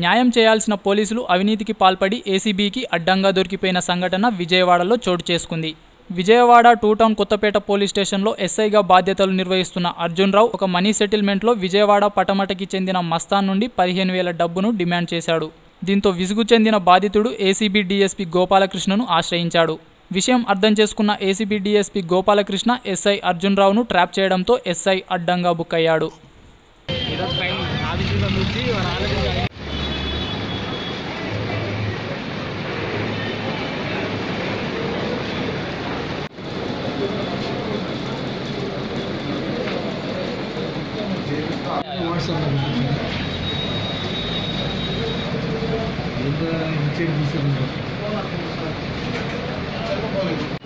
న్యాయం చేయాల్సిన పోలీసులు అవినీతికి పాల్పడి ఏసీబీకి అడ్డంగా దొరికిపోయిన సంఘటన విజయవాడలో చోటు చేసుకుంది Vijayawada two town Kothapeta police స్టేషన్లో ఎస్ఐగా బాధ్యతలు నిర్వహిస్తున్న అర్జున్ రావు ఒక మనీ సెటిల్మెంట్లో విజయవాడ పటమటకి చెందిన మస్తాన్ నుండి పదిహేను వేల డబ్బును డిమాండ్ చేశాడు దీంతో విసుగు చెందిన బాధితుడు ఏసీబీ డీఎస్పీ గోపాలకృష్ణను ఆశ్రయించాడు విషయం అర్థం చేసుకున్న ACB DSP Gopalakrishna SI Arjun రావును ట్రాప్ చేయడంతో ఎస్ఐ అడ్డంగా బుక్ అయ్యాడు ఈరోజు పైన ఆఫీసులో పంపించి వాళ్ళ ఆలోచించాలి ఎంత ఇన్సైడ్ తీసుకుంటారు